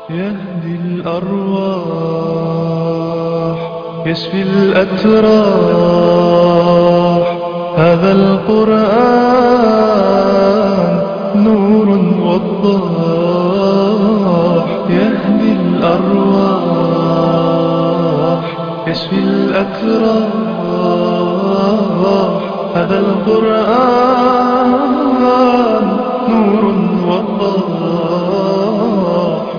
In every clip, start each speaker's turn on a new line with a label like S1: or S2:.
S1: يهدي الأرواح يشفي الأتراح هذا القرآن نور وضاح يهدي الأرواح يشفي الأتراح هذا القرآن نور وضاح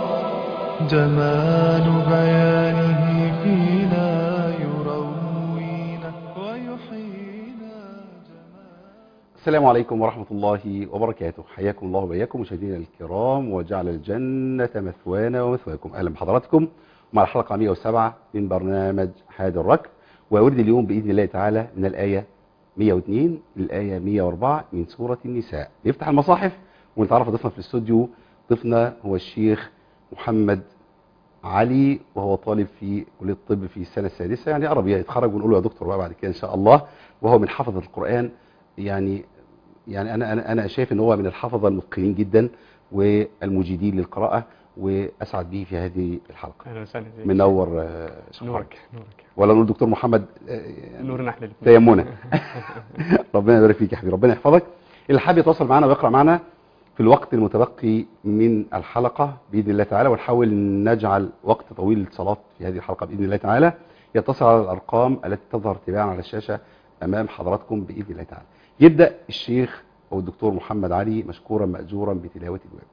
S1: جمال بيانه فينا يروينا ويحيينا
S2: السلام عليكم ورحمة الله وبركاته حياكم الله وبياكم مشاهدينا الكرام وجعل الجنة مثوانا ومثواكم أهلا بحضراتكم مع الحلقة 107 من برنامج حاد الركب وأورد اليوم بإذن الله تعالى من الآية 102 للآية 104 من سورة النساء نفتح المصاحف ونتعرف ضيفنا في الاستوديو ضيفنا هو الشيخ محمد علي وهو طالب في كلية الطب في السنة السادسة يعني قرب يتخرج ونقول له يا دكتور بقى بعد كده إن شاء الله وهو من حفظة القرآن يعني يعني أنا أنا أنا شايف إن هو من الحفظة المتقنين جدا والمجيدين للقراءة وأسعد به في هذه الحلقة
S3: اهلا وسهلا بك.
S2: منور آه، شيخ محمد.
S3: نورك نورك
S2: ولا نقول دكتور محمد آه، يعني
S3: نورنا احنا الاثنين
S2: تيمنا ربنا يبارك فيك يا حبيبي ربنا يحفظك اللي حابب يتواصل معنا ويقرا معنا في الوقت المتبقي من الحلقه باذن الله تعالى ونحاول نجعل وقت طويل للصلاه في هذه الحلقه باذن الله تعالى يتصل على الارقام التي تظهر تباعا على الشاشه امام حضراتكم باذن الله تعالى يبدا الشيخ او الدكتور محمد علي مشكورا ماجورا بتلاوه الواب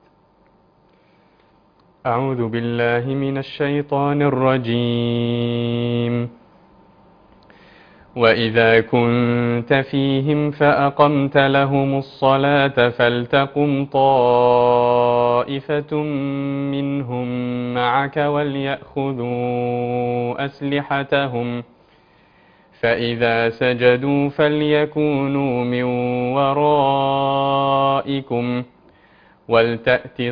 S3: أعوذ بالله من الشيطان الرجيم وإذا كنت فيهم فأقمت لهم الصلاة فلتقم طائفة منهم معك وليأخذوا أسلحتهم فإذا سجدوا فليكونوا من ورائكم ولتأت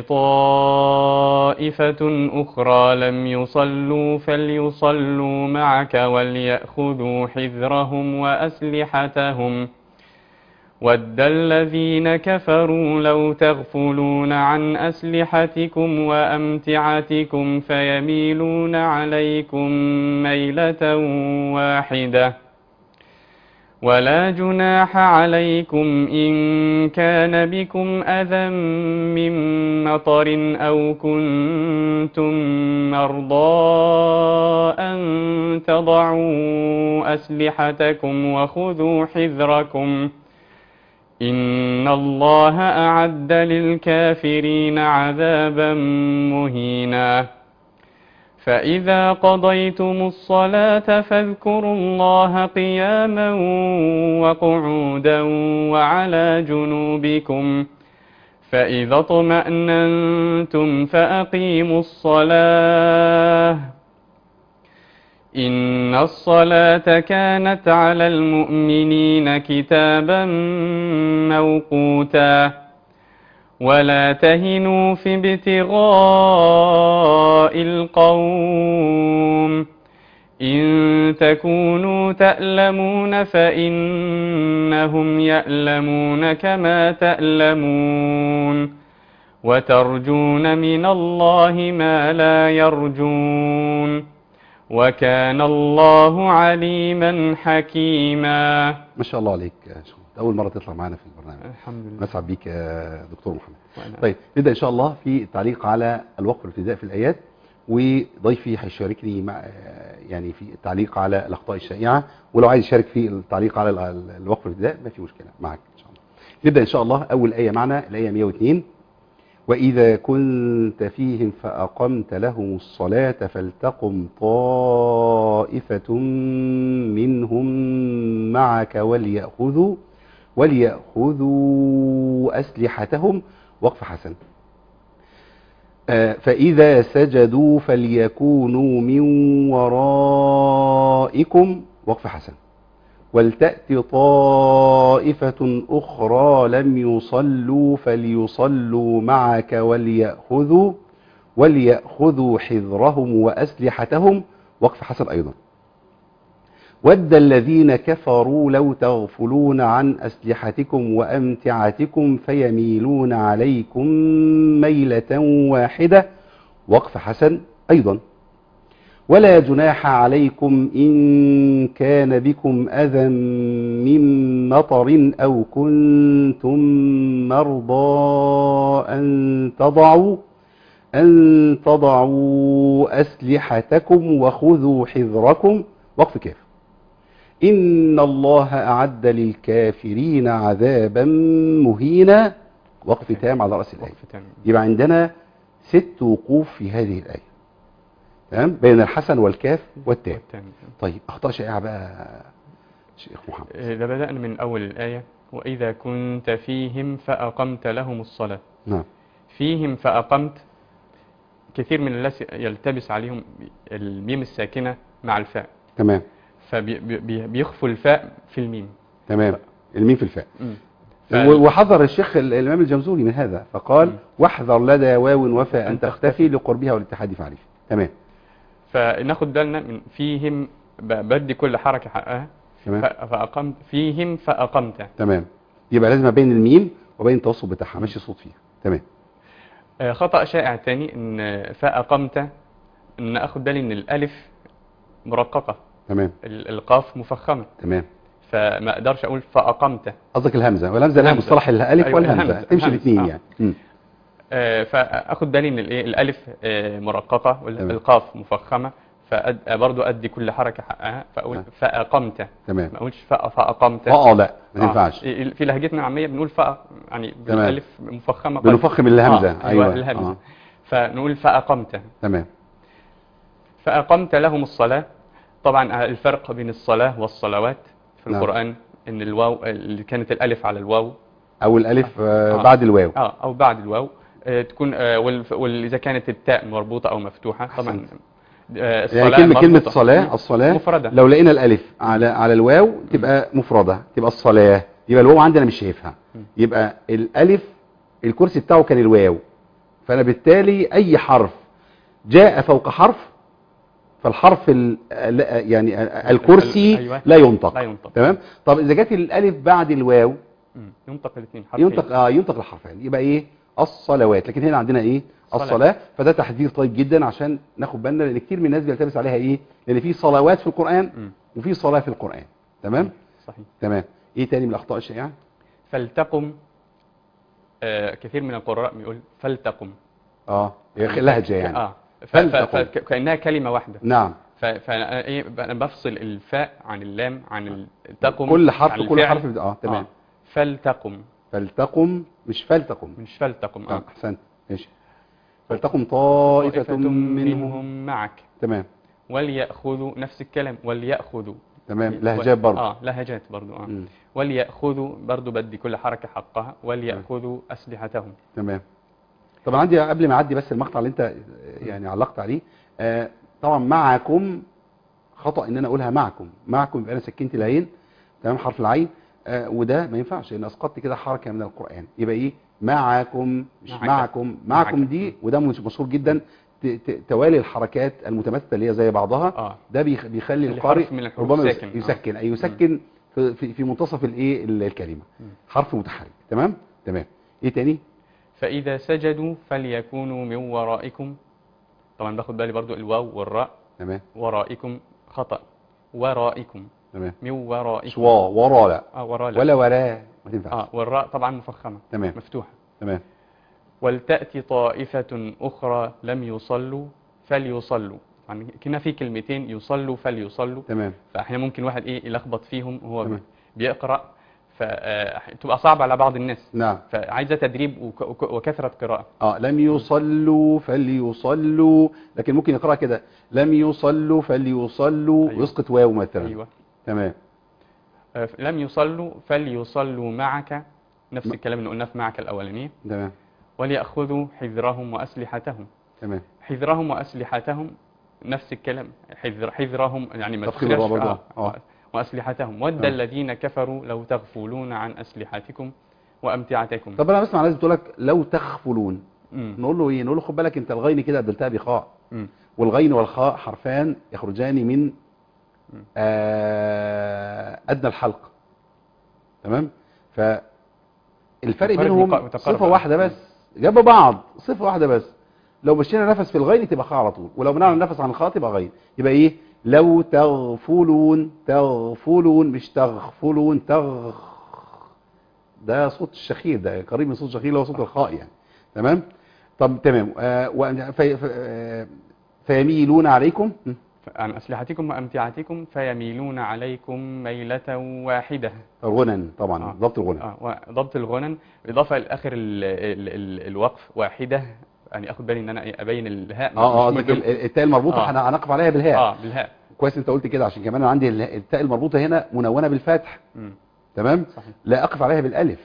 S3: طائفة أخرى لم يصلوا فليصلوا معك وليأخذوا حذرهم وأسلحتهم ود الذين كفروا لو تغفلون عن أسلحتكم وأمتعتكم فيميلون عليكم ميلة واحدة ولا جناح عليكم إن كان بكم أذى من مطر أو كنتم مرضى أن تضعوا أسلحتكم وخذوا حذركم إن الله أعد للكافرين عذابا مهينا فإذا قضيتم الصلاة فاذكروا الله قياما وقعودا وعلى جنوبكم فإذا اطمأننتم فأقيموا الصلاة إن الصلاة كانت على المؤمنين كتابا موقوتا ولا تهنوا في ابتغاء القوم إن تكونوا تألمون فإنهم يألمون كما تألمون وترجون من الله ما لا يرجون وكان الله عليما حكيما
S2: ما شاء الله عليك يا شيخ محمد. اول مره تطلع معانا في البرنامج
S3: الحمد لله
S2: نسعد بيك يا دكتور محمد
S3: وأنا-
S2: طيب نبدا ان شاء الله في التعليق على الوقف والابتداء في الايات وضيفي هيشاركني مع يعني في التعليق على الاخطاء الشائعه ولو عايز يشارك في التعليق على ال- الوقف والابتداء ما في مشكله معاك ان شاء الله نبدا ان شاء الله اول ايه معنا الايه 102 واذا كنت فيهم فاقمت لهم الصلاه فلتقم طائفه منهم معك ولياخذوا وليأخذوا أسلحتهم وقف حسن آه، فإذا سجدوا فليكونوا من ورائكم وقف حسن ولتأت طائفة أخرى لم يصلوا فليصلوا معك وليأخذوا وليأخذوا حذرهم وأسلحتهم وقف حسن أيضا ود الذين كفروا لو تغفلون عن أسلحتكم وأمتعتكم فيميلون عليكم ميلة واحدة وقف حسن أيضا ولا جناح عليكم إن كان بكم أذى من مطر أو كنتم مرضى أن تضعوا أن تضعوا أسلحتكم وخذوا حذركم وقف كاف إن الله أعد للكافرين عذابا مهينا وقف تام على رأس الآية
S3: وقف تام
S2: يبقى عندنا ست وقوف في هذه الآية تمام بين الحسن والكاف والتام
S3: والتام.
S2: طيب أخطاء شائعة بقى شيخ محمد
S3: إذا بدأنا من أول الآية وإذا كنت فيهم فأقمت لهم الصلاة
S2: نعم
S3: فيهم فأقمت كثير من الناس يلتبس عليهم الميم الساكنة مع الفاء
S2: تمام
S3: فبيخفوا الفاء في الميم
S2: تمام الميم في الفاء
S3: مم.
S2: و- وحذر الشيخ ال- الإمام الجمزوري من هذا فقال
S3: مم.
S2: واحذر لدى واو وفاء أن
S3: أن
S2: تختفي لقربها والاتحاد في عريف تمام
S3: فناخد بالنا من فيهم ب- بدي كل حركة حقها
S2: تمام
S3: ف- فأقمت فيهم فأقمت
S2: تمام يبقى لازم بين الميم وبين التوسط بتاعها ماشي صوت فيها تمام
S3: آه، خطأ شائع تاني ان فأقمت ان اخد بالي ان الالف مرققة
S2: تمام
S3: ال- القاف مفخمة
S2: تمام
S3: فما اقدرش اقول فأقمت
S2: قصدك الهمزة والهمزة لها
S3: الهمزة.
S2: مصطلح الألف
S3: أيوة،
S2: والهمزة
S3: الهمزة.
S2: تمشي
S3: الهمزة.
S2: الاثنين
S3: آه.
S2: يعني مم.
S3: آه، فاخد بالي ان الايه الالف آه، مرققة
S2: تمام.
S3: والقاف مفخمة فبرضو ادي كل حركة حقها فاقول
S2: آه.
S3: فأقمت
S2: تمام
S3: ما اقولش فأ- فأقمت
S2: اه لا ما
S3: آه.
S2: تنفعش
S3: في لهجتنا العامية بنقول فأ يعني
S2: تمام.
S3: بالالف مفخمة قليل.
S2: بنفخم الهمزة
S3: آه،
S2: أيوة
S3: ايوه الهمزة
S2: آه.
S3: فنقول فأقمت
S2: تمام
S3: فأقمت لهم الصلاة طبعا الفرق بين الصلاة والصلوات في
S2: نعم.
S3: القرآن ان الواو اللي كانت الالف على الواو
S2: أو الألف آه
S3: آه.
S2: بعد الواو
S3: اه او بعد الواو آه، تكون آه، والف- واذا كانت التاء مربوطة او مفتوحة طبعا
S2: أحسنت.
S3: آه،
S2: يعني
S3: الصلاة
S2: كلمة كلمة
S3: مربوطة.
S2: صلاة الصلاة
S3: مفردة
S2: لو لقينا الألف على على الواو تبقى مفردة تبقى الصلاة يبقى الواو عندنا مش شايفها
S3: مم.
S2: يبقى الألف الكرسي بتاعه كان الواو فأنا بالتالي أي حرف جاء فوق حرف فالحرف ال- ال- يعني الكرسي
S3: أيوة.
S2: لا ينطق
S3: لا ينطق
S2: تمام طب إذا جت الألف بعد الواو
S3: مم. ينطق الاثنين حرفين
S2: ينطق اه ينطق الحرفين يبقى ايه الصلوات لكن هنا عندنا ايه
S3: صلاة.
S2: الصلاه فده تحذير طيب جدا عشان ناخد بالنا لان كتير من الناس بيلتبس عليها ايه لان في صلوات في القران
S3: مم.
S2: وفي صلاه في القران تمام
S3: صحيح
S2: تمام ايه تاني من الاخطاء الشائعه
S3: فلتقم آه، كثير من القراء بيقول فلتقم
S2: اه هي لهجه يعني
S3: اه ف- ف-
S2: فلتقم.
S3: فكأنها كلمة واحدة
S2: نعم
S3: ف- فانا ايه انا بفصل الفاء عن اللام عن التقم
S2: كل
S3: عن
S2: حرف كل
S3: الفعل.
S2: حرف اه تمام
S3: آه. فلتقم
S2: فلتقم مش فلتقم
S3: مش فلتقم
S2: آه.
S3: اه
S2: احسنت ماشي فلتقم طائفه
S3: طائفة
S2: منهم
S3: منهم معك
S2: تمام
S3: وليأخذوا نفس الكلام وليأخذوا
S2: تمام لهجات برضه
S3: اه لهجات برضو اه
S2: مم.
S3: وليأخذوا برضو بدي كل حركة حقها وليأخذوا أسلحتهم
S2: تمام طبعا عندي قبل ما اعدي بس المقطع اللي انت يعني علقت عليه آه طبعا معكم خطأ ان انا اقولها معكم معكم يبقى انا سكنت العين تمام حرف العين آه وده ما ينفعش لان اسقطت كده حركه من القران يبقى ايه معكم مش
S3: معك.
S2: معكم معكم
S3: معك.
S2: دي وده مش مشهور جدا ت- ت- توالي الحركات المتماثله اللي هي زي بعضها
S3: اه
S2: ده بيخ- بيخلي
S3: اللي
S2: القارئ
S3: حرف من الحروف
S2: ربما يس-
S3: ساكن. آه.
S2: يسكن اي يسكن في, في, في منتصف الايه ال- الكلمه
S3: مم.
S2: حرف متحرك تمام تمام ايه تاني
S3: فإذا سجدوا فليكونوا من ورائكم طبعا باخد بالي برضو الواو والراء
S2: تمام
S3: ورائكم خطأ ورائكم
S2: تمام
S3: من ورائكم
S2: شوا ورا لا
S3: اه وراء لا.
S2: ولا وراء ما تنفعش
S3: اه والراء طبعا مفخمة
S2: تمام
S3: مفتوحة
S2: تمام
S3: ولتأتي طائفة أخرى لم يصلوا فليصلوا يعني كنا في كلمتين يصلوا فليصلوا
S2: تمام
S3: فاحيانا ممكن واحد ايه يلخبط فيهم وهو
S2: تمام.
S3: بيقرأ فتبقى صعبة على بعض الناس
S2: نعم
S3: فعايزة تدريب وك- وك- وكثرة قراءة
S2: اه لم يصلوا فليصلوا لكن ممكن يقرأ كده لم يصلوا فليصلوا
S3: أيوة.
S2: ويسقط واو مثلا
S3: أيوة
S2: تمام
S3: آه، لم يصلوا فليصلوا معك نفس
S2: م-
S3: الكلام اللي قلناه في معك الأولانية
S2: تمام
S3: وليأخذوا حذرهم وأسلحتهم
S2: تمام
S3: حذرهم وأسلحتهم نفس الكلام حذر حذرهم يعني ما
S2: تفخيم
S3: تخرجش
S2: الراء برضه.
S3: آه.
S2: آه.
S3: وأسلحتهم ود
S2: آه.
S3: الذين كفروا لو تغفلون عن أسلحتكم وأمتعتكم
S2: طب انا بسمع ناس بتقول لك لو تغفلون
S3: مم.
S2: نقول له ايه نقول له خد بالك انت الغين كده بدلتها بخاء
S3: مم.
S2: والغين والخاء حرفان يخرجان من
S3: مم.
S2: آه ادنى الحلق تمام فالفرق
S3: الفرق
S2: بينهم
S3: متقارب.
S2: صفه واحده بس جنب بعض صفه واحده بس لو مشينا نفس في الغين تبقى خاء على طول ولو منعنا النفس عن الخاء تبقى غين يبقى ايه لو تغفلون تغفلون مش تغفلون تغ ده صوت الشخير ده قريب من صوت الشخير اللي هو صوت الخاء يعني تمام طب تمام آه و- في في آه فيميلون عليكم م.
S3: عن أسلحتكم وأمتعتكم فيميلون عليكم ميلة واحدة
S2: غنن طبعا
S3: آه.
S2: ضبط الغنن
S3: آه وضبط الغنن إضافة لآخر ال ال ال الوقف واحدة يعني أخد بالي إن أنا إيه أبين الهاء
S2: اه اه
S3: مش
S2: قصدك
S3: مهم.
S2: ال- التاء المربوطه
S3: آه.
S2: هن- هنقف عليها بالهاء
S3: آه بالهاء
S2: كويس انت قلت كده عشان كمان أنا عندي ال- التاء المربوطه هنا منونه بالفتح
S3: مم.
S2: تمام
S3: صحيح
S2: لا اقف عليها بالالف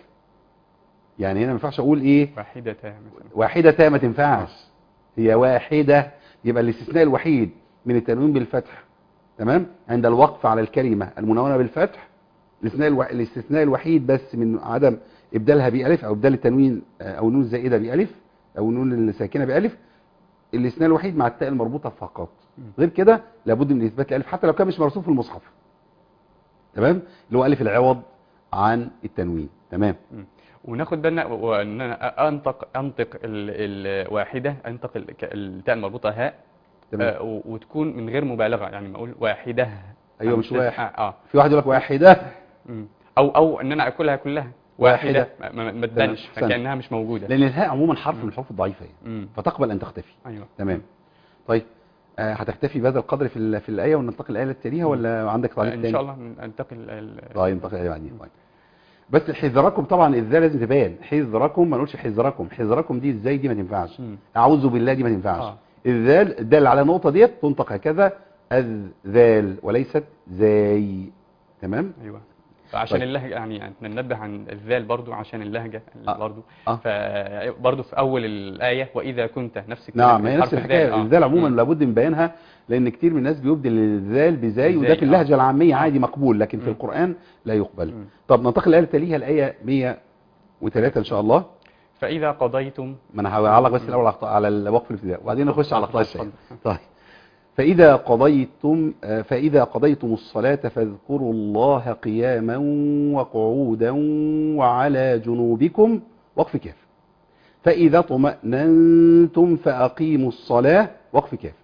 S2: يعني هنا ما ينفعش اقول ايه
S3: واحدة مثلا
S2: واحده تاء ما تنفعش هي واحده يبقى الاستثناء الوحيد من التنوين بالفتح تمام عند الوقف على الكلمه المنونه بالفتح الاستثناء الو... الاستثناء الوحيد بس من عدم ابدالها بالف او ابدال التنوين آه، او النون الزائده بالف او النون الساكنه بالف الاستثناء الوحيد مع التاء المربوطه فقط
S3: مم.
S2: غير كده لابد من اثبات الالف حتى لو كان مش مرسوم في المصحف تمام اللي هو الف العوض عن التنوين تمام
S3: مم. وناخد بالنا و- وان انا انطق انطق ال- الواحده انطق ال- ك- التاء المربوطه هاء
S2: تمام
S3: آه، و- وتكون من غير مبالغه يعني ما اقول واحده
S2: ايوه
S3: يعني
S2: مش
S3: مش-
S2: واحد
S3: اه, آه.
S2: في واحد يقول لك واحده
S3: مم. او او ان انا اكلها كلها
S2: واحدة.
S3: واحده ما- ما ما تبانش
S2: أحسنت.
S3: فكانها مش موجوده
S2: لان الهاء عموما حرف من الحروف الضعيفه يعني.
S3: مم.
S2: فتقبل ان تختفي
S3: ايوه
S2: تمام طيب آه هتكتفي بهذا القدر في ال- في الايه وننتقل الايه اللي تليها ولا عندك تعليق
S3: ان
S2: تاني
S3: شاء الله ننتقل ال-
S2: طيب ننتقل الايه بعدين طيب بس حذركم طبعا ازاي لازم تبان حذركم ما نقولش حذركم حذركم دي ازاي دي ما تنفعش
S3: مم.
S2: اعوذ بالله دي ما تنفعش
S3: آه.
S2: الذال الدال على النقطه ديت تنطق هكذا الذال وليست زي تمام
S3: ايوه فعشان
S2: طيب.
S3: اللهجه يعني يعني ننبه عن الذال برضو عشان اللهجه
S2: آه.
S3: برضو
S2: آه.
S3: فبرضو في اول الايه واذا كنت نفس الكلام
S2: نعم هي
S3: حرف
S2: نفس الحكايه
S3: آه.
S2: الذال عموما
S3: مم.
S2: لابد من بيانها لان كتير من الناس بيبدل الذال بزاي وده
S3: بزاي،
S2: في اللهجه
S3: آه.
S2: العاميه
S3: آه.
S2: عادي مقبول لكن في
S3: مم.
S2: القران لا يقبل
S3: مم.
S2: طب ننتقل الايه اللي تليها الايه 103 ان شاء الله
S3: فاذا قضيتم
S2: ما انا هعلق بس الاول على- على الوقف الابتدائي وبعدين نخش على الاخطاء
S3: اتفضل.
S2: الشيء طيب فإذا قضيتم آه، فإذا قضيتم الصلاة فاذكروا الله قياما وقعودا وعلى جنوبكم وقف كاف فإذا طمأننتم فأقيموا الصلاة وقف كاف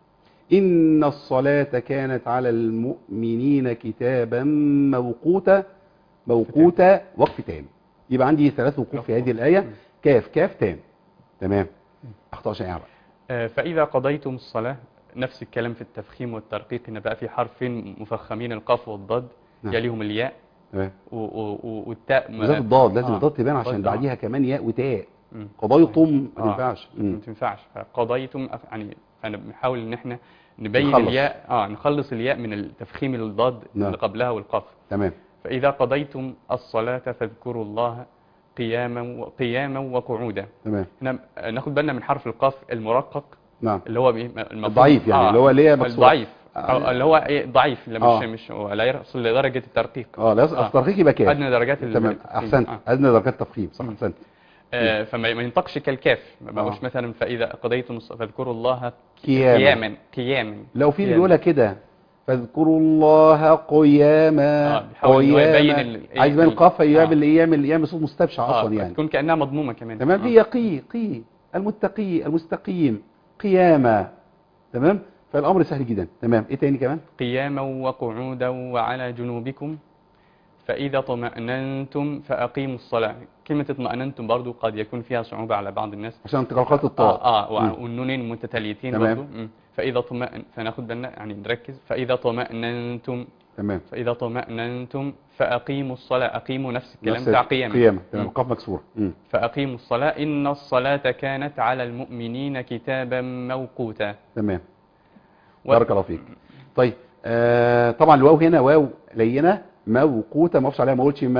S2: إن الصلاة كانت على المؤمنين كتابا موقوتا موقوتا وقف تام يبقى عندي ثلاث وقوف في هذه الآية كاف كاف تام تمام أخطاء شائعة بقى.
S3: آه، فإذا قضيتم الصلاة نفس الكلام في التفخيم والترقيق إن بقى في حرفين مفخمين القاف والضاد
S2: نعم.
S3: يليهم الياء
S2: تمام
S3: و- و- و- والتاء م-
S2: بالذات الضاد لازم
S3: آه،
S2: الضاد تبان عشان
S3: الضاد، آه.
S2: بعديها كمان ياء وتاء
S3: مم.
S2: قضيتم ما
S3: آه.
S2: تنفعش
S3: ما
S2: مم.
S3: تنفعش فقضيتم أف- يعني أنا بنحاول إن إحنا نبين
S2: نخلص.
S3: الياء اه نخلص الياء من التفخيم الضاد
S2: نعم.
S3: اللي قبلها والقاف
S2: تمام
S3: فإذا قضيتم الصلاة فاذكروا الله قياما وقياما وقعودا
S2: تمام
S3: هنا ناخد بالنا من حرف القاف المرقق
S2: نعم
S3: اللي هو بإيه؟ المفروض-
S2: الضعيف يعني، اللي هو اللي هي مكسورة.
S3: الضعيف
S2: آه.
S3: أو اللي هو ايه ضعيف اللي
S2: آه.
S3: مش مش هو لا يصل لدرجه الترقيق
S2: اه لازم
S3: آه.
S2: الترقيق يبقى كاف
S3: ادنى درجات ال-
S2: تمام
S3: التفخيم.
S2: احسنت
S3: آه.
S2: ادنى درجات التفخيم صح
S3: مم.
S2: احسنت
S3: آه فما ما ينطقش كالكاف ما بقوش
S2: آه.
S3: مثلا فاذا قضيتم الص- فاذكروا الله
S2: قياما.
S3: قياما قياما
S2: لو في اللي
S3: قياما.
S2: بيقولها كده فاذكروا الله قياما
S3: آه، بيحاول إن هو يبين
S2: قياما
S3: ال-
S2: عايز يبين
S3: ال-
S2: القاف يعمل
S3: آه.
S2: يعمل يعمل صوت مستبشع
S3: اه
S2: اصلا يعني
S3: تكون كانها مضمومه كمان
S2: تمام
S3: آه.
S2: هي قي قي المتقي المستقيم قياما تمام فالامر سهل جدا تمام ايه تاني كمان
S3: قياما وقعودا وعلى جنوبكم فإذا طمأننتم فأقيموا الصلاة كلمة اطمأننتم برضو قد يكون فيها صعوبة على بعض الناس
S2: عشان انتقالات الطاء
S3: اه, آه
S2: مم.
S3: وع- والنونين متتاليتين
S2: تمام.
S3: برضو مم. فإذا طمأن فناخد بالنا يعني نركز فإذا طمأننتم
S2: تمام
S3: فإذا طمأننتم فأقيموا الصلاة أقيموا نفس الكلام
S2: نفس
S3: بتاع قياما
S2: قيامة تمام
S3: مم.
S2: قاف مكسورة مم.
S3: فأقيموا الصلاة إن الصلاة كانت على المؤمنين كتابا موقوتا
S2: تمام
S3: و-
S2: بارك الله فيك طيب آه طبعا الواو هنا واو لينه موقوته ما اقفش عليها ما اقولش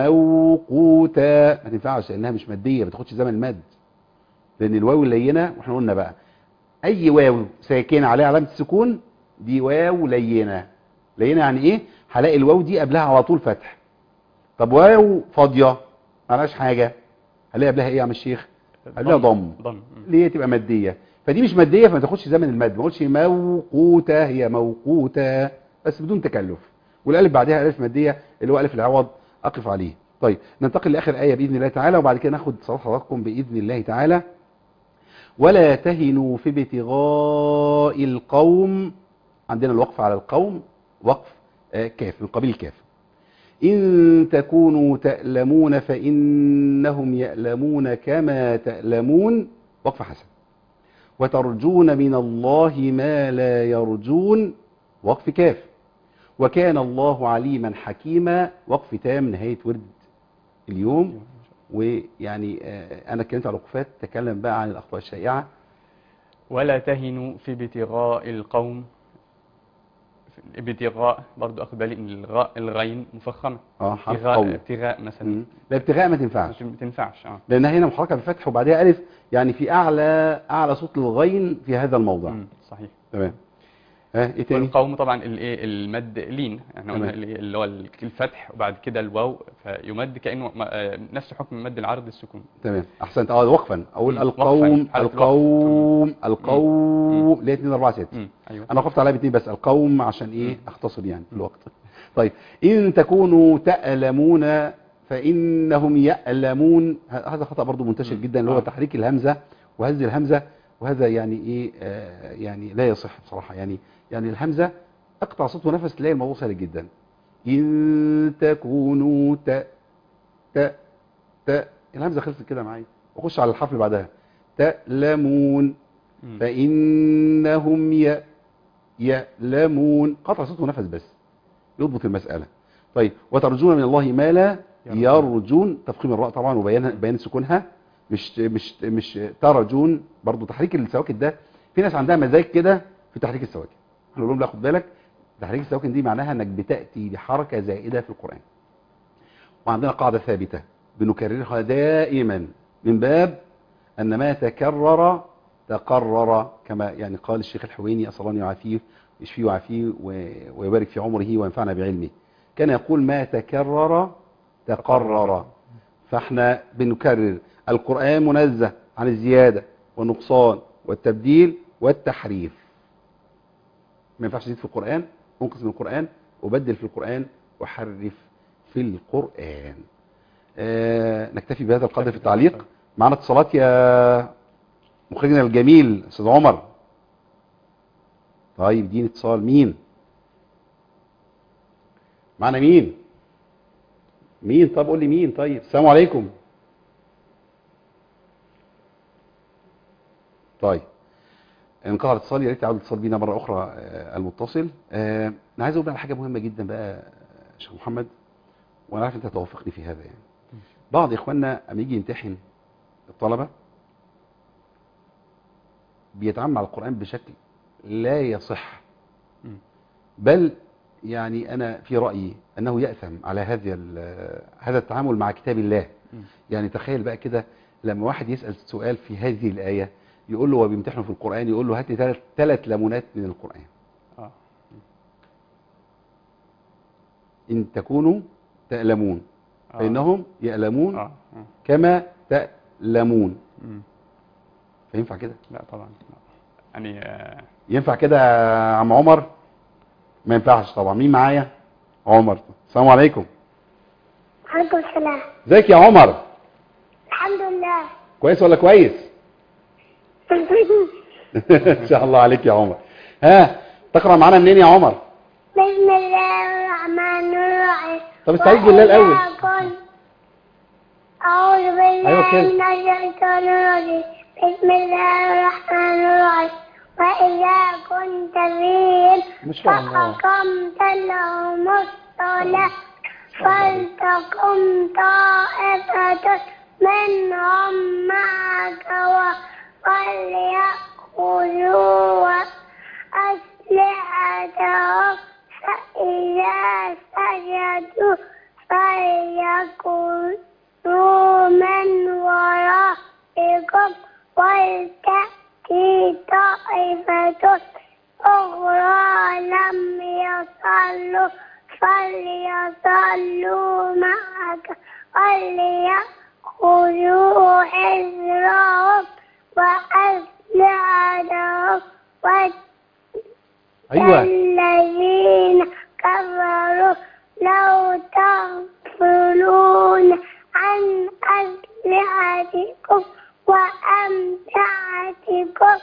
S2: موقوته ما تنفعش لانها مش ماديه ما تاخدش زمن المد لان الواو اللينه واحنا قلنا بقى اي واو ساكنه عليها علامه السكون دي واو لينه لينه يعني ايه هلاقي الواو دي قبلها على طول فتح طب واو فاضيه معلهاش حاجه هلاقي قبلها ايه يا عم الشيخ قبلها ضم
S3: ضم مم.
S2: اللي هي تبقى ماديه فدي مش ماديه فما تاخدش زمن المد ما اقولش موقوته هي موقوته بس بدون تكلف والالف بعدها الف ماديه اللي هو الف العوض اقف عليه طيب ننتقل لاخر ايه باذن الله تعالى وبعد كده ناخد صلاه حضراتكم باذن الله تعالى ولا تهنوا في ابتغاء القوم عندنا الوقف على القوم وقف آه، كاف من قبيل كاف إن تكونوا تألمون فإنهم يألمون كما تألمون وقف حسن وترجون من الله ما لا يرجون وقف كاف وكان الله عليما حكيما وقف تام نهاية ورد اليوم ويعني آه، أنا اتكلمت على الوقفات تكلم بقى عن الأخطاء الشائعة
S3: ولا تهنوا في ابتغاء القوم ابتغاء برضو اخد بالي ان الغاء الغين مفخمه
S2: اه حرف
S3: ابتغاء
S2: قوي
S3: ابتغاء مثلا
S2: مم. لا ابتغاء ما تنفعش
S3: ما تنفعش اه
S2: لأن هنا محركة بفتح وبعدها ألف يعني في أعلى أعلى صوت الغين في هذا الموضع
S3: مم، صحيح
S2: تمام ها إيه تاني
S3: والقوم طبعا الايه المد لين احنا قلنا
S2: تمام.
S3: اللي اللي هو الفتح وبعد كده الواو فيمد كانه م- آه، نفس حكم مد العرض السكون
S2: تمام أحسنت أه وقفا أقول
S3: مم.
S2: القوم
S3: وقفاً، حالة الوقف.
S2: القوم القوم اللي هي 2 4 6
S3: مم، ايوه
S2: انا وقفت عليها باثنين بس القوم عشان ايه اختصر يعني في الوقت طيب ان تكونوا تألمون فانهم يألمون ه- هذا خطأ برضو منتشر
S3: مم.
S2: جدا اللي هو
S3: آه.
S2: تحريك الهمزة وهز الهمزة وهذا يعني ايه آه يعني لا يصح بصراحة يعني يعني الهمزة اقطع صوت ونفس تلاقي الموضوع سهل جدا ان تكونوا ت ت ت الهمزة خلصت كده معايا وخش على الحرف اللي بعدها تألمون
S3: مم.
S2: فإنهم ي... يألمون قطع صوت ونفس بس يضبط المسألة طيب وترجون من الله ما لا
S3: يرجون.
S2: يرجون تفخيم الراء طبعا وبيان بيان سكونها مش مش مش ترجون برضو تحريك السواكن ده في ناس عندها مزاج كده في تحريك السواكن احنا نقول لهم لا خد بالك تحريك السواكن دي معناها انك بتأتي بحركة زائدة في القرآن وعندنا قاعدة ثابتة بنكررها دائما من باب أن ما تكرر تقرر كما يعني قال الشيخ الحويني أسأل الله أن يعافيه يشفيه ويعافيه و- ويبارك في عمره وينفعنا بعلمه كان يقول ما تكرر تقرر فاحنا بنكرر القرآن منزه عن الزيادة والنقصان والتبديل والتحريف ما ينفعش تزيد في القرآن انقص من القرآن وبدل في القرآن وحرف في القرآن آه نكتفي بهذا القدر في التعليق معنا اتصالات يا مخرجنا الجميل استاذ عمر طيب دين اتصال مين معنا مين مين طب قول لي مين طيب السلام عليكم طيب انقطع الاتصال يا ريت يعود الاتصال بينا مره اخرى آه، المتصل آه، انا عايز اقول بقى على حاجه مهمه جدا بقى يا شيخ محمد وانا عارف انت توافقني في هذا يعني بعض اخواننا اما يجي يمتحن الطلبه بيتعامل مع القران بشكل لا يصح
S3: مم.
S2: بل يعني انا في رايي انه ياثم على هذا ال- هذا التعامل مع كتاب الله
S3: مم.
S2: يعني تخيل بقى كده لما واحد يسال سؤال في هذه الايه يقول له هو بيمتحنه في القران يقول له هات لي ثلاث ثلاث لمونات من القران
S3: اه
S2: ان تكونوا تألمون
S3: آه.
S2: فانهم يألمون
S3: اه آه.
S2: كما تألمون
S3: مم.
S2: فينفع كده
S3: لا طبعا لا. يعني آه،
S2: ينفع كده يا عم عمر ما ينفعش طبعا مين معايا عمر السلام عليكم
S4: عليكم السلام
S2: ازيك يا عمر
S4: الحمد لله
S2: كويس ولا كويس ان شاء الله عليك يا عمر ها تقرا معانا منين يا عمر
S4: بسم الله الرحمن الرحيم
S2: طب استعيذ بالله الأول.
S4: وإذا كنت- أعوذ بالله
S2: أيوة كده.
S4: من الشيطان الرجيم بسم الله الرحمن الرحيم وإذا كنت فيهم
S2: ما شاء الله.
S4: فأقمت لهم الصلاة فلتقم طائفة منهم معك وليأخذوا أسلحتهم فإذا سجدوا فليكونوا من ورائكم ولتأتي طائفة أخرى لم يصلوا فليصلوا معك وليأخذوا حذرهم وأسلحتهم
S2: ايوه
S4: الذين كفروا لو تغفلون عن أسلحتكم وأمتعتكم أيمانكم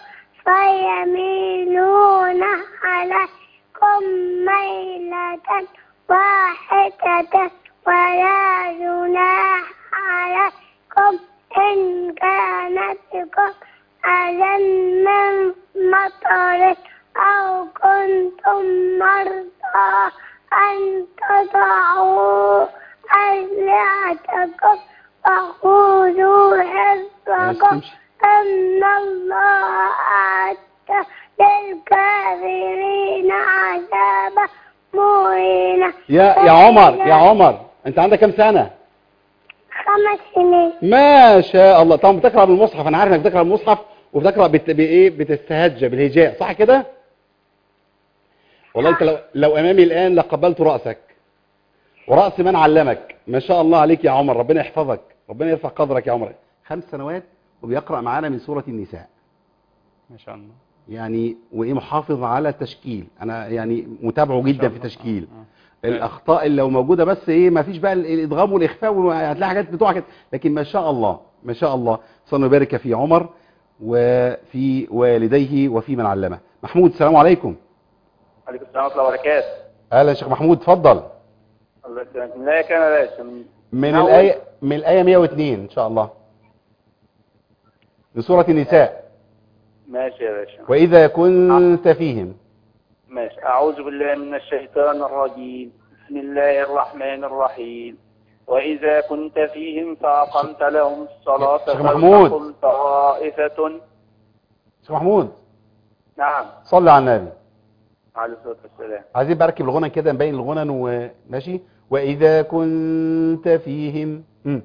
S4: فيميلون عليكم ميلة واحدة ولا جناح عليكم إن كان بكم أذى من مطر أو كنتم مرضى أن تضعوا أسلحتكم وخذوا حذركم
S2: تمشي.
S4: إن الله أعد للكافرين عذابا مهينا
S2: يا يا عمر يا عمر انت عندك كام سنة
S4: خمس سنين
S2: ما شاء الله طبعا بتقرا بالمصحف انا عارف انك بتقرا بالمصحف وبتقرا بت... بايه بتستهجى بالهجاء صح كده والله انت لو لو امامي الان لقبلت راسك وراس من علمك ما شاء الله عليك يا عمر ربنا يحفظك ربنا يرفع قدرك يا عمر خمس سنوات وبيقرا معانا من سوره النساء
S3: ما شاء الله
S2: يعني وايه محافظ على التشكيل انا يعني متابعه
S3: ما شاء
S2: جدا في
S3: الله.
S2: التشكيل
S3: آه.
S2: الاخطاء اللي لو موجوده بس ايه ما فيش بقى ال- الادغام والاخفاء وهتلاقي حاجات بتوع كده لكن ما شاء الله ما شاء الله صلى الله وبارك في عمر وفي والديه وفي من علمه محمود السلام عليكم
S5: عليكم السلام ورحمة الله وبركاته
S2: اهلا يا شيخ محمود اتفضل
S5: الله يسلمك من الآية كام يا باشا من
S2: من
S5: أول.
S2: الايه من الايه 102 ان شاء الله لسوره النساء
S5: ماشي يا باشا
S2: واذا كنت فيهم
S5: ماشي أعوذ بالله من الشيطان الرجيم بسم الله الرحمن الرحيم وإذا كنت فيهم فأقمت لهم الصلاة
S2: شيخ محمود.
S5: فلتقم طائفة
S2: شيخ محمود
S5: نعم
S2: صلي على النبي
S5: عليه الصلاة والسلام
S2: عايزين بركب الغنى كده نبين الغنى وماشي واذا كنت فيهم مم.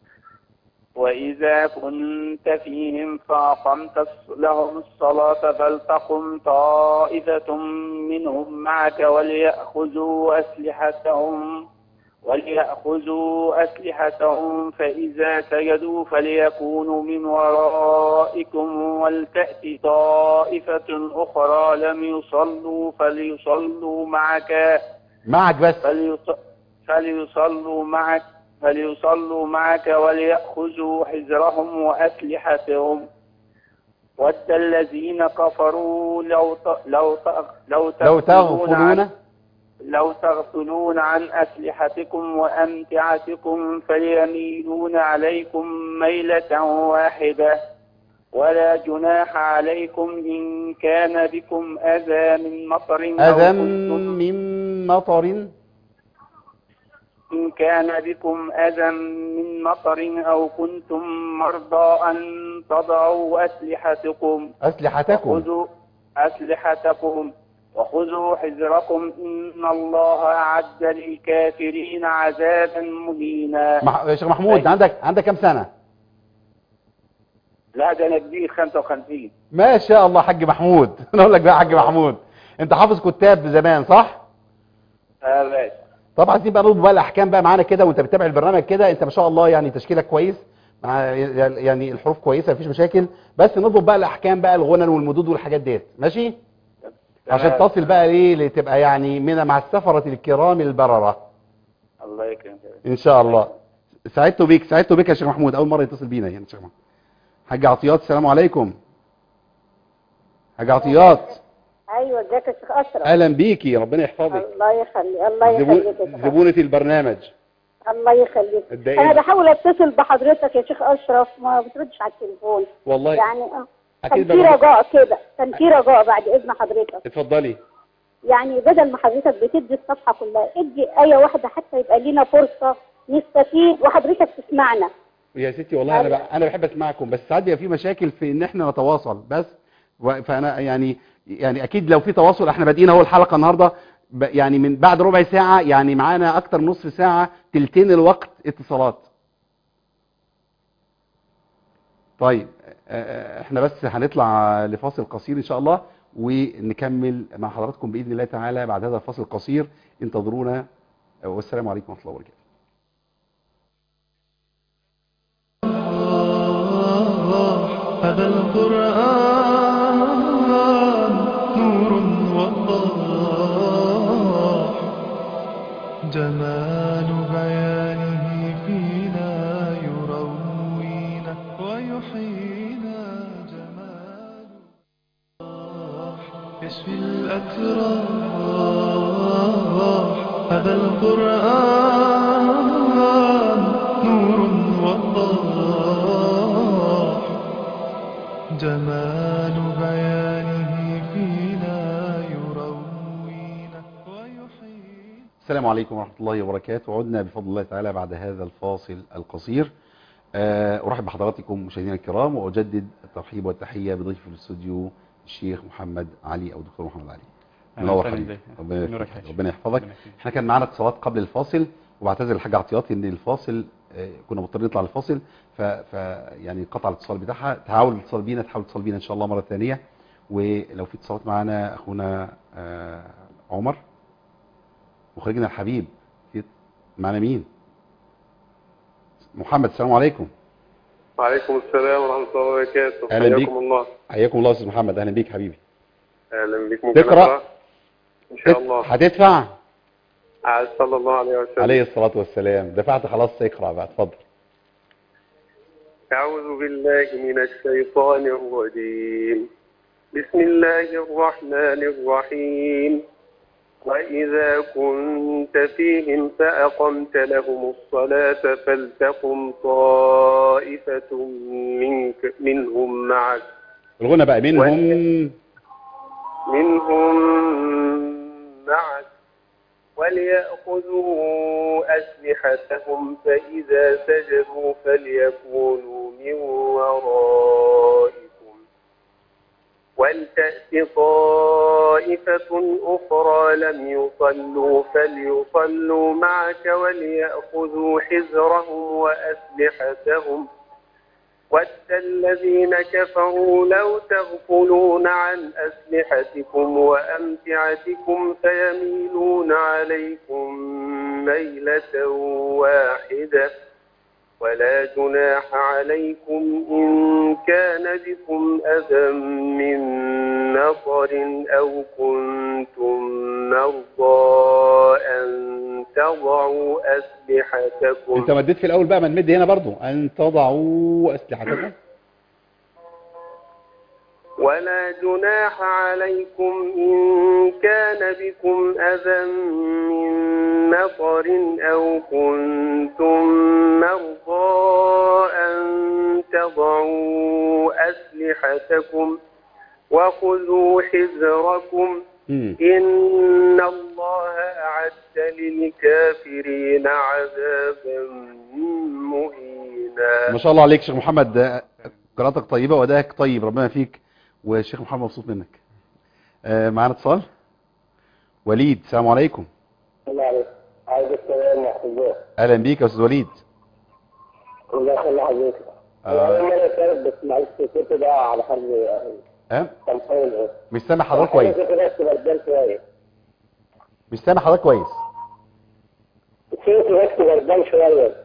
S5: وإذا كنت فيهم فأقمت الص- لهم الصلاة فلتقم طائفة منهم معك وليأخذوا أسلحتهم وليأخذوا أسلحتهم فإذا سجدوا فليكونوا من ورائكم ولتأت طائفة أخرى لم يصلوا فليصلوا معك
S2: معك بس
S5: فليص- فليصلوا معك فليصلوا معك وليأخذوا حذرهم وأسلحتهم ود الذين كفروا لو ت... لو ت... لو
S2: لو
S5: تغفلون عن...
S2: تغفلون
S5: لو تغفلون عن أسلحتكم وأمتعتكم فيميلون عليكم ميلة واحدة ولا جناح عليكم إن كان بكم أذى من مطر أو
S2: أذى
S5: كنتم
S2: من مطر
S5: إن كان بكم أذى من مطر أو كنتم مرضى أن تضعوا أسلحتكم
S2: أسلحتكم
S5: وخذوا أسلحتكم وخذوا حذركم إن الله أعد للكافرين عذابا مهينا
S2: مح... يا شيخ محمود
S5: أيوة.
S2: عندك عندك كام سنة
S5: لا ده أنا كبير 55
S2: ما شاء الله حاج محمود انا اقول لك بقى يا حاج محمود انت حافظ كتاب زمان صح
S5: آه باشا
S2: طبعا عايزين بقى نضرب بقى الاحكام بقى معانا كده وانت بتتابع البرنامج كده انت ما شاء الله يعني تشكيلك كويس مع يعني الحروف كويسه مفيش مشاكل بس نضرب بقى الاحكام بقى الغنن والمدود والحاجات ديت ماشي عشان
S5: تمام.
S2: تصل بقى ليه لتبقى يعني من مع السفره الكرام البرره
S5: الله يكرمك
S2: ان شاء الله سعدت بيك سعدت بيك يا شيخ محمود اول مره يتصل بينا يعني يا شيخ محمود حاج عطيات السلام عليكم حاج عطيات
S6: ايوه ازيك يا شيخ اشرف
S2: اهلا بيكي ربنا يحفظك
S6: الله يخلي الله
S2: زبون-
S6: يخليك يا شيخ
S2: زبونة البرنامج
S6: الله يخليك
S2: الدائرة.
S6: انا بحاول اتصل بحضرتك يا شيخ اشرف ما بتردش على التليفون
S2: والله
S6: يعني آه، كان
S2: اكيد
S6: في
S2: بقى
S6: رجاء كده كان في رجاء بعد اذن حضرتك
S2: اتفضلي
S6: يعني بدل ما حضرتك بتدي الصفحه كلها ادي ايه واحده حتى يبقى لينا فرصه نستفيد وحضرتك تسمعنا
S2: يا ستي والله انا بح- انا بحب اسمعكم بس ساعات بيبقى في مشاكل في ان احنا نتواصل بس و- فانا يعني يعني اكيد لو في تواصل احنا بادئين اهو الحلقه النهارده ب- يعني من بعد ربع ساعه يعني معانا اكتر من نصف ساعه تلتين الوقت اتصالات طيب آه، احنا بس هنطلع لفاصل قصير ان شاء الله ونكمل مع حضراتكم باذن الله تعالى بعد هذا الفاصل القصير انتظرونا والسلام عليكم ورحمه الله وبركاته
S1: هذا القرآن نور وضاح جمال بيانه فينا يروينا ويحيينا جمال يشفي الأتراح هذا القرآن نور وضاح جمال بيانه فينا يروينا ويحيينا
S2: السلام عليكم ورحمة الله وبركاته عدنا بفضل الله تعالى بعد هذا الفاصل القصير آه، أرحب بحضراتكم مشاهدينا الكرام وأجدد الترحيب والتحية بضيف في الاستوديو الشيخ محمد علي أو دكتور محمد علي
S3: أهلا
S2: منور
S3: وسهلا
S2: حبيبي
S3: بك.
S2: ربنا
S3: نورك
S2: يحفظك
S3: يا
S2: ربنا
S3: شيخ.
S2: يحفظك
S3: ربنا يخليك.
S2: احنا كان معانا اتصالات قبل الفاصل وبعتذر للحاج عطياتي ان الفاصل آه، كنا مضطرين نطلع الفاصل ف, ف يعني قطع الاتصال بتاعها تحاول الاتصال بينا تحاول تتصل بينا ان شاء الله مره ثانيه ولو في اتصالات معانا اخونا آه، عمر مخرجنا الحبيب في معانا مين محمد السلام عليكم
S7: وعليكم السلام ورحمة الله وبركاته
S2: أهلا بيك.
S7: حياكم الله
S2: حياكم الله يا استاذ محمد اهلا بيك حبيبي
S7: أهلا بك ممكن
S2: تقرأ؟
S7: أقرأ؟ إن شاء الله
S2: هتدفع
S7: على صلى الله عليه وسلم
S2: عليه الصلاه والسلام دفعت خلاص اقرا بقى اتفضل
S7: أعوذ بالله من الشيطان الرجيم بسم الله الرحمن الرحيم وإذا كنت فيهم فأقمت لهم الصلاة فلتقم طائفة منك منهم معك
S2: الغنى بقى منهم
S7: منهم معك وليأخذوا أسلحتهم فإذا سجدوا فليكونوا من ورائكم ولتأت طائفة أخرى لم يصلوا فليصلوا معك وليأخذوا حذرهم وأسلحتهم ود الذين كفروا لو تغفلون عن أسلحتكم وأمتعتكم فيميلون عليكم ميلة واحدة ولا جناح عليكم إن كان بكم أذى من نصر أو كنتم مرضى أن تضعوا أسلحتكم
S2: انت مديت في الاول بقى ما نمد هنا برضو ان تضعوا اسلحتكم
S7: ولا جناح عليكم إن كان بكم أذى من مطر أو كنتم مرضى أن تضعوا أسلحتكم وخذوا حذركم
S2: مم.
S7: إن الله أعد للكافرين عذابا مهينا
S2: ما شاء الله عليك شيخ محمد آه، قراءتك طيبه وادائك طيب ربنا فيك والشيخ محمد مبسوط منك آه، معانا اتصال وليد السلام عليكم
S8: الله عليك عايز السلام يا حبيبي
S2: اهلا بيك يا استاذ وليد
S8: الله يخلي حضرتك
S2: آه.
S8: انا اول مره اشارك بس معلش كنت بقى على حرب
S2: ها
S8: كان حول ايه
S2: مش سامع حضرتك كويس
S8: كنت بس بردان شويه
S2: مش سامع حضرتك كويس
S8: كنت بس بردان شويه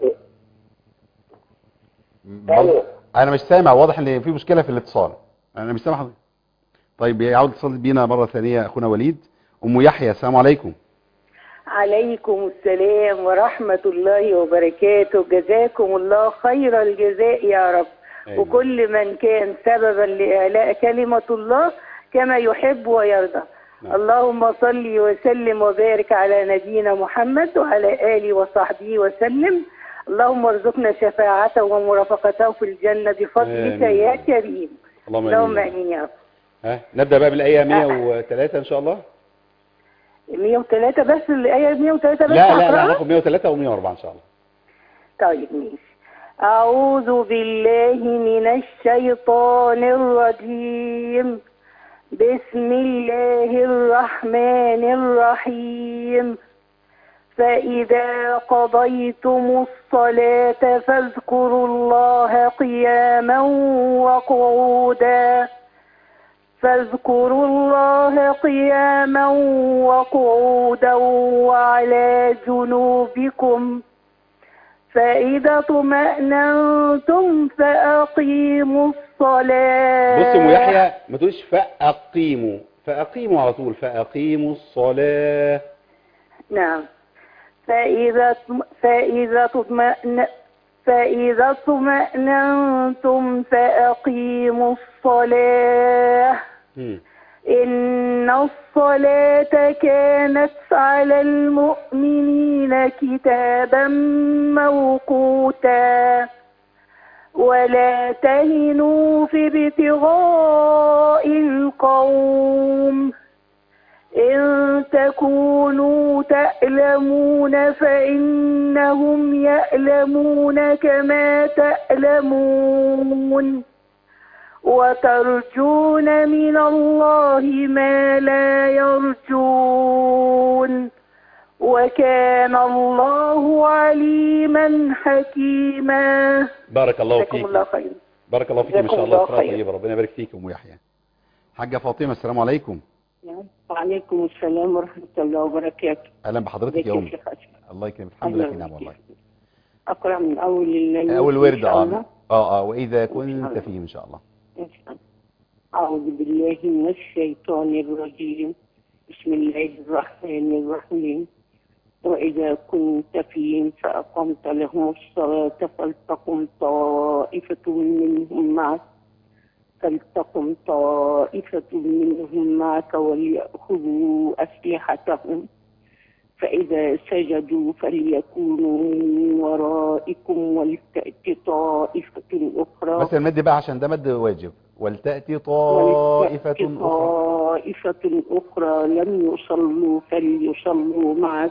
S2: برضه انا مش سامع واضح ان في مشكله في الاتصال انا مش سامع حضرتك طيب يعود اتصال بينا مره ثانيه اخونا وليد ام يحيى السلام عليكم
S9: عليكم السلام ورحمة الله وبركاته جزاكم الله خير الجزاء يا رب
S2: آمين.
S9: وكل من كان سببا لإعلاء كلمة الله كما يحب ويرضى
S2: نعم.
S9: اللهم صل وسلم وبارك على نبينا محمد وعلى آله وصحبه وسلم اللهم ارزقنا شفاعته ومرافقته في الجنة بفضلك
S2: آمين.
S9: يا كريم
S2: اللهم
S9: اللهم
S2: امين
S9: امين يا رب
S2: ها نبدا بقى بالايه 103 ان شاء الله
S9: 103 بس الآية 103 بس
S2: لا لا لا
S9: هقرأها؟
S2: هناخد 103 و104 ان شاء الله
S9: طيب ماشي أعوذ بالله من الشيطان الرجيم بسم الله الرحمن الرحيم فإذا قضيتم الصلاة فاذكروا الله قياما وقعودا فاذكروا الله قياما وقعودا وعلى جنوبكم فإذا اطمأننتم فأقيموا الصلاة
S2: بص يا ام يحيى ما تقولش فاقيموا فاقيموا على طول فاقيموا الصلاه
S9: نعم فإذا اطم- فإذا اطمأن فإذا اطمأننتم فأقيموا الصلاة
S2: مم.
S9: إن إن الصلاة كانت على المؤمنين كتابا موقوتا ولا تهنوا في ابتغاء القوم إن تكونوا تألمون فإنهم يألمون كما تألمون وترجون من الله ما لا يرجون وكان الله عليما حكيما
S2: بارك الله
S9: جزاكم
S2: فيك
S9: الله خيرا
S2: بارك الله فيك ما
S9: جزاكم
S2: شاء الله
S9: الله
S2: قراءة
S9: خير.
S2: طيبة ربنا يبارك فيك ام يحيى حاجة فاطمة السلام عليكم
S10: وعليكم السلام ورحمة الله وبركاته
S2: اهلا بحضرتك
S10: ازيك
S2: يا
S10: يا
S2: ام
S10: شيخ أشرف؟
S2: الله يكرمك الحمد لله
S10: أهلا
S2: في نعم
S10: بك.
S2: والله
S10: أقرأ من أول الليل
S2: اول
S10: إن
S2: ورد
S10: شاء
S2: اه
S10: الله.
S2: اه اه واذا كنت
S10: الله.
S2: فيه ان شاء الله
S10: إن شاء الله. أعوذ بالله من الشيطان الرجيم بسم الله الرحمن الرحيم وإذا كنت فيهم فأقمت لهم الصلاة فلتقم طائفة منهم معك فلتقم طائفة منهم معك وليأخذوا أسلحتهم فإذا سجدوا فليكونوا من ورائكم ولتأت طائفة أخرى
S2: بس المد بقى عشان ده مد واجب ولتأتي طائفة
S10: ولتأت
S2: أخرى
S10: طائفة أخرى لم يصلوا فليصلوا معك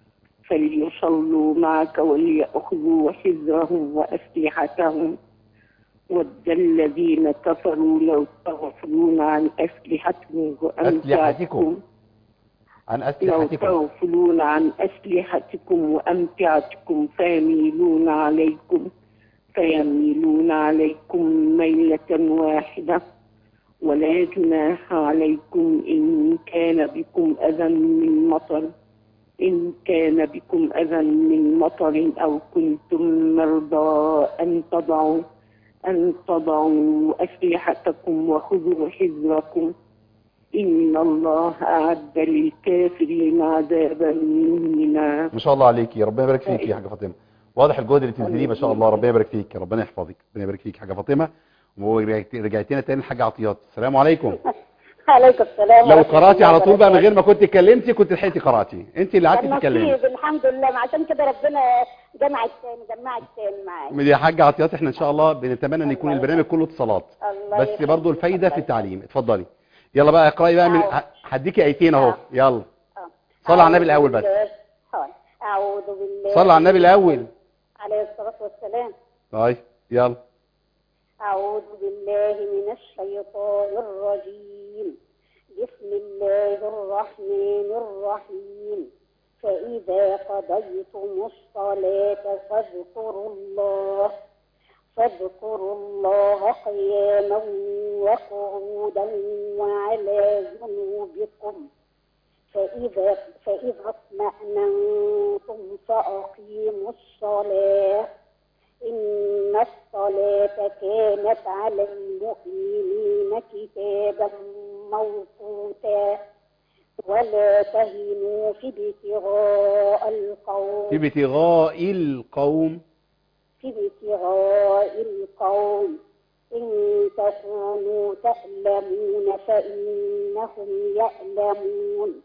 S10: فليصلوا معك وليأخذوا حذرهم وأسلحتهم ود الذين كفروا لو تغفلون عن أسلحتهم وأمتعتكم
S2: عن
S10: لو
S2: أسلحتكم
S10: تغفلون عن أسلحتكم وأمتعتكم فيميلون عليكم فيميلون عليكم ميلة واحدة ولا جناح عليكم إن كان بكم أذى من مطر إن كان بكم أذى من مطر أو كنتم مرضى أن تضعوا أن تضعوا أسلحتكم وخذوا حذركم إن الله أعد للكافرين عذابا مهينا
S2: ما شاء الله عليكي ربنا يبارك فيك يا حاجة فاطمة واضح الجهد اللي بتبذليه ما شاء الله ربنا يبارك فيك ربنا يحفظك ربنا يبارك فيك حاجة فاطمة ورجعتينا تاني لحاجة عطيات السلام عليكم
S6: عليكم السلام
S2: لو
S6: ورحمة
S2: قراتي
S6: الله
S2: على طول بقى من
S6: وبركاته.
S2: غير ما كنت اتكلمتي كنت لحقتي قراتي انت اللي قعدتي
S6: كان
S2: تتكلمي
S6: نصيب الحمد لله ما عشان كده ربنا جمع التاني جمع التاني معايا
S2: يا حاجة عطيات احنا ان شاء الله بنتمنى ان يكون
S6: الله
S2: البرنامج كله اتصالات
S6: الله
S2: بس
S6: يخليك.
S2: برضو الفايدة في
S6: الله
S2: التعليم اتفضلي يلا بقى اقرأي بقى من
S6: أعوذ.
S2: ه- هديكي ايتين اهو
S6: آه.
S2: يلا
S6: آه.
S2: صلي على النبي
S6: أعوذ
S2: الأول بس.
S6: بالله- حاضر. أعوذ بالله
S2: صلي على النبي الاول
S6: عليه الصلاة والسلام
S2: طيب يلا
S6: أعوذ بالله من الشيطان الرجيم بسم الله الرحمن الرحيم فإذا قضيتم الصلاة فاذكروا الله فاذكروا الله قياما وقعودا وعلى جنوبكم فإذا فإذا اطمأننتم فأقيموا الصلاة إن الصلاة كانت على المؤمنين كتابا موقوتا ولا تهنوا في ابتغاء القوم
S2: في ابتغاء القوم
S6: في ابتغاء القوم إن تكونوا تألمون فإنهم يألمون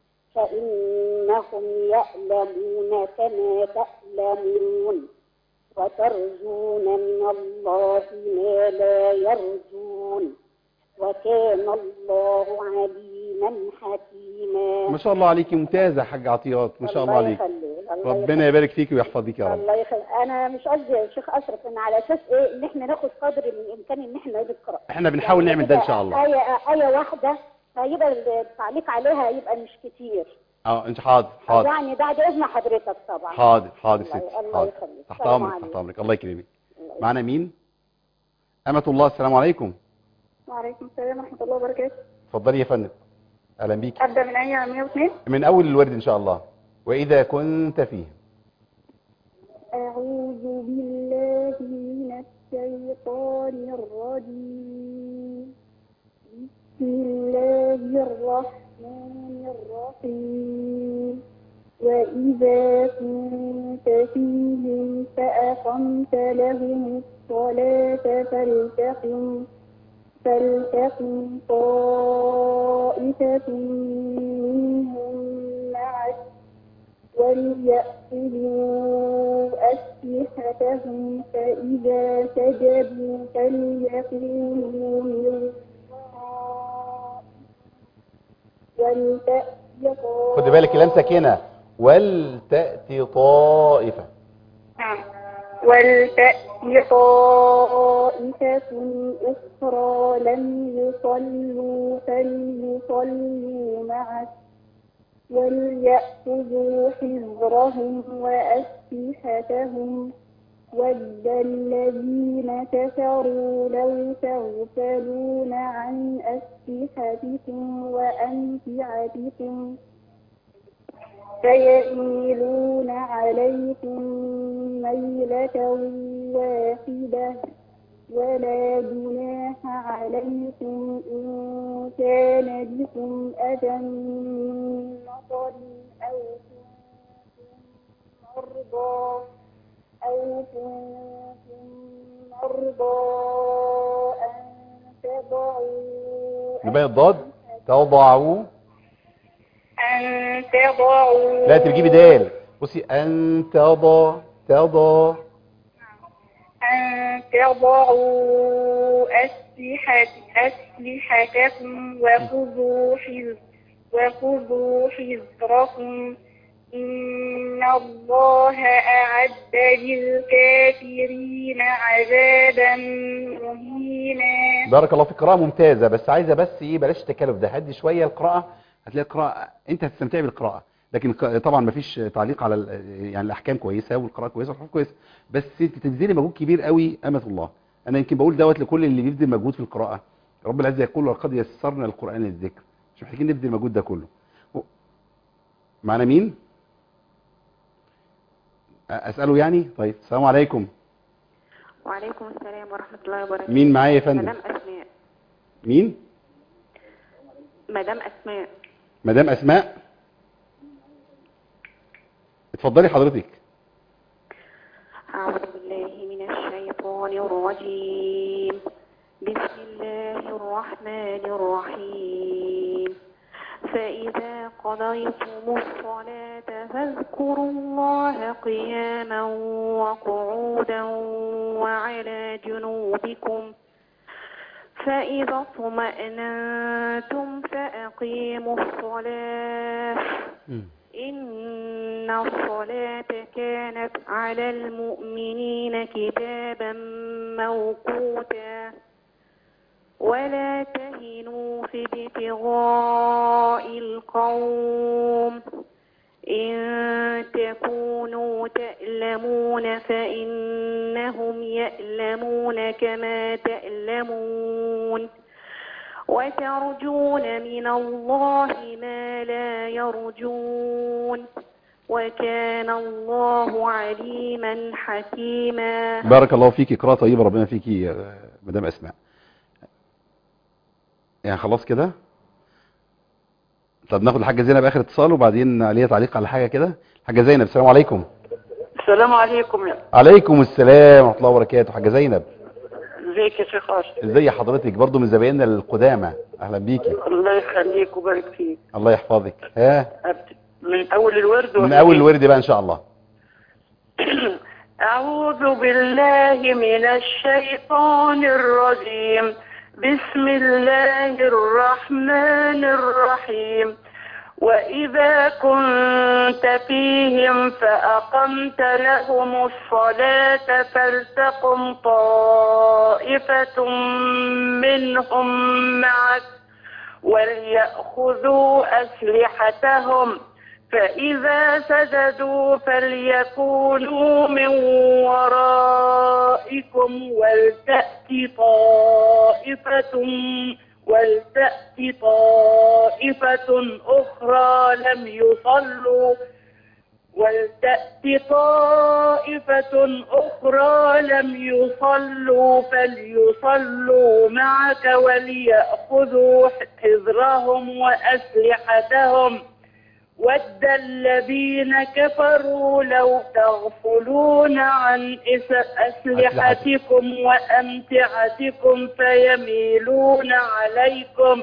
S6: فإنهم يألمون كما تألمون وترجون من الله ما لا يرجون وكان الله عليما حكيما
S2: ما شاء الله عليكي ممتازة يا حاج عطيات ما شاء الله عليك
S6: يخليك، الله
S2: ربنا
S6: يخليك.
S2: يبارك فيك ويحفظك يا رب
S6: الله يخليك انا مش قصدي يا شيخ اشرف ان على اساس ايه ان احنا ناخد قدر من الامكان ان احنا نقرا
S2: احنا بنحاول نعمل ده ان شاء الله
S6: ايه ايه واحده هيبقى التعليق عليها هيبقى مش كتير
S2: اه انت حاضر حاضر
S6: يعني بعد اذن حضرتك طبعا
S2: حاضر حاضر
S6: الله-
S2: ستي
S6: الله
S2: حاضر
S6: يخليك.
S2: تحت
S6: السلام
S2: امرك
S6: عليكم.
S2: تحت امرك الله يكرمك معانا مين أمة الله السلام عليكم
S11: وعليكم السلام ورحمة الله وبركاته
S2: اتفضلي يا فندم اهلا بيك
S11: أبدأ من أي 102
S2: من اول الورد ان شاء الله واذا كنت فيه
S11: أعوذ بالله من الشيطان الرجيم بسم الله الرحمن الرحيم وإذا كنت فيهم فأقمت لهم الصلاة فلتقم فلتكن طائفة منهم معك وليأخذوا أسلحتهم فإذا سجدوا فليكونوا من ولتأتي
S2: خد بالك اللام ساكنه ولتاتي طائفه
S11: ولتأتي طائفة أخرى لم يصلوا فليصلوا معك وليأخذوا حذرهم وأسلحتهم ود الذين كفروا لو تغفلون عن أسلحتكم وأمتعتكم فيميلون عليكم ميلة واحدة ولا جناح عليكم إن كان بكم أذى من مطر أو كنتم مرضى أو كنتم مرضى أن تضعوا
S2: يبقى الضاد تضعوا
S11: أن تضعوا
S2: لا تجيبي دال بصي ان تضع تضع
S11: أن تضعوا أسلحة أسلحتكم وخذوا حذر وخذوا حذركم إن الله أعد للكافرين عذابا مهينا
S2: بارك الله في قراءة ممتازة بس عايزة بس ايه بلاش التكلف ده هدي شوية القراءة هتلاقي القراءة انت هتستمتعي بالقراءة لكن ق- طبعا مفيش تعليق على ال- يعني الاحكام كويسة والقراءة كويسة والحروف كويسة بس انت تبذلي مجهود كبير قوي امة الله انا يمكن بقول دوت لكل اللي بيبذل مجهود في القراءة رب العزة يقول ولقد يسرنا القرآن للذكر مش محتاجين نبذل المجهود ده كله و- معنا مين أ- اساله يعني طيب السلام عليكم
S12: وعليكم السلام ورحمة الله وبركاته
S2: مين معايا يا فندم
S12: مدام أسماء
S2: مين
S12: مدام أسماء
S2: مدام اسماء اتفضلي حضرتك
S12: أعوذ بالله من الشيطان الرجيم بسم الله الرحمن الرحيم فإذا قضيتم الصلاة فاذكروا الله قياما وقعودا وعلى جنوبكم فإذا اطمأننتم فأقيموا الصلاة إن الصلاة كانت على المؤمنين كتابا موقوتا ولا تهنوا في ابتغاء القوم إن تكونوا تألمون فإنهم يألمون كما تألمون وترجون من الله ما لا يرجون وكان الله عليما حكيما
S2: بارك الله فيكي قراءة طيبة ربنا فيكي يا مدام اسماء يعني خلاص كده طب ناخد الحاجة زينب اخر اتصال وبعدين ليها تعليق على حاجة كده حاجة زينب السلام عليكم
S10: السلام عليكم يا
S2: عليكم السلام ورحمة الله وبركاته حاجة زينب
S10: ازيك يا شيخ اشرف
S2: ازي حضرتك برضو من زبايننا القدامى اهلا بيكي
S10: الله يخليك ويبارك فيك
S2: الله يحفظك ها
S10: أبت- من اول الورد
S2: من
S10: ولا
S2: اول
S10: إيه؟
S2: الورد بقى ان شاء الله
S10: أعوذ بالله من الشيطان الرجيم بسم الله الرحمن الرحيم وإذا كنت فيهم فأقمت لهم الصلاة فلتقم طائفة منهم معك وليأخذوا أسلحتهم فإذا سجدوا فليكونوا من ورائكم ولتأت طائفة ولتأت طائفة أخرى لم يصلوا ولتأت طائفة أخرى لم يصلوا فليصلوا معك وليأخذوا حذرهم وأسلحتهم
S13: ود الذين كفروا لو تغفلون عن إس- أسلحتكم وأمتعتكم فيميلون عليكم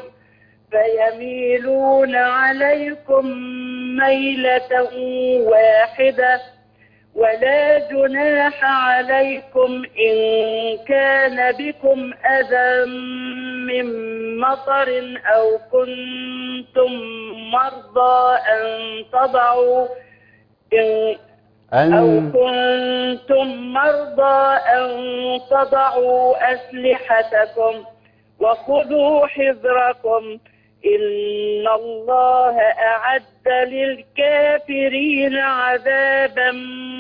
S13: فيميلون عليكم ميلة واحدة ولا جناح عليكم إن كان بكم أذى من مطر أو كنتم مرضى أن تضعوا إن أو
S2: أن
S13: كنتم مرضى أن تضعوا أسلحتكم وخذوا حذركم إن الله أعد للكافرين عذابا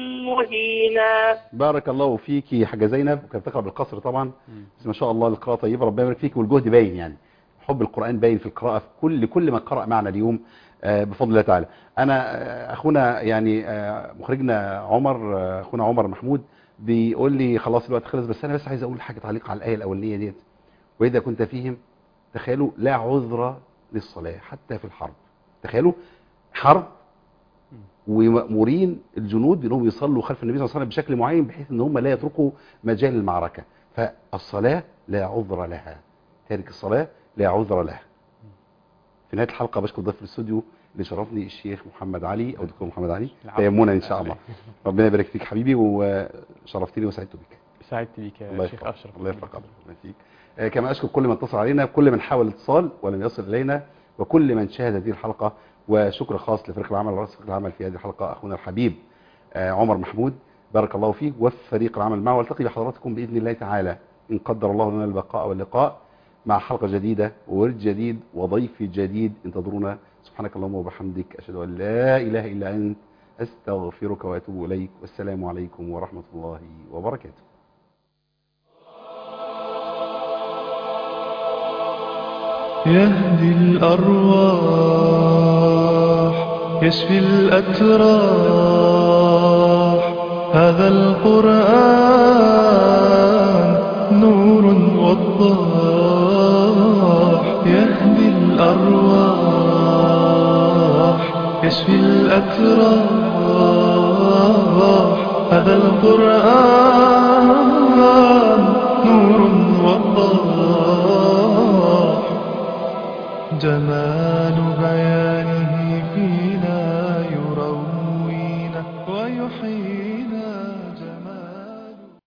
S13: مهينا
S2: بارك الله فيك يا حاجة زينب وكانت بتقرأ بالقصر طبعا بس ما شاء الله القراءة طيبة ربنا يبارك فيك والجهد باين يعني حب القرآن باين في القراءة في كل كل من قرأ معنا اليوم آه، بفضل الله تعالى انا آه، اخونا يعني آه، مخرجنا عمر آه، اخونا عمر محمود بيقول لي خلاص الوقت خلص بس انا بس عايز اقول حاجة تعليق على الآية الأولانية ديت وإذا كنت فيهم تخيلوا لا عذر للصلاة حتى في الحرب تخيلوا حرب ومأمورين الجنود بأنهم يصلوا خلف النبي صلى الله عليه وسلم بشكل معين بحيث ان هم لا يتركوا مجال المعركة فالصلاة لا عذر لها تارك الصلاة لا عذر له في نهاية الحلقة بشكر ضيف الاستوديو اللي شرفني الشيخ محمد علي او دكتور محمد علي
S3: العفو.
S2: تيمونا ان شاء الله ربنا يبارك فيك حبيبي وشرفتني وسعدت بك
S3: سعدت بك
S2: الله
S3: يا شيخ
S2: يرفع
S3: أشرف
S2: الله يرفع قدرك الله يفيك آه، كما أشكر كل من اتصل علينا كل من حاول الاتصال ولم يصل إلينا وكل من شاهد هذه الحلقة وشكر خاص لفريق العمل ورئيس فريق العمل في هذه الحلقة أخونا الحبيب آه، عمر محمود بارك الله فيه وفريق العمل معه والتقي بحضراتكم بإذن الله تعالى إن قدر الله لنا البقاء واللقاء مع حلقة جديدة وورد جديد وضيف جديد انتظرونا سبحانك اللهم وبحمدك أشهد أن لا إله إلا أنت أستغفرك وأتوب إليك والسلام عليكم ورحمة الله وبركاته
S1: يهدي الأرواح يشفي الأتراح هذا القرآن نور وضاح يهدي الأرواح يشفي الأتراح هذا القرآن نور وضاح جمال بيان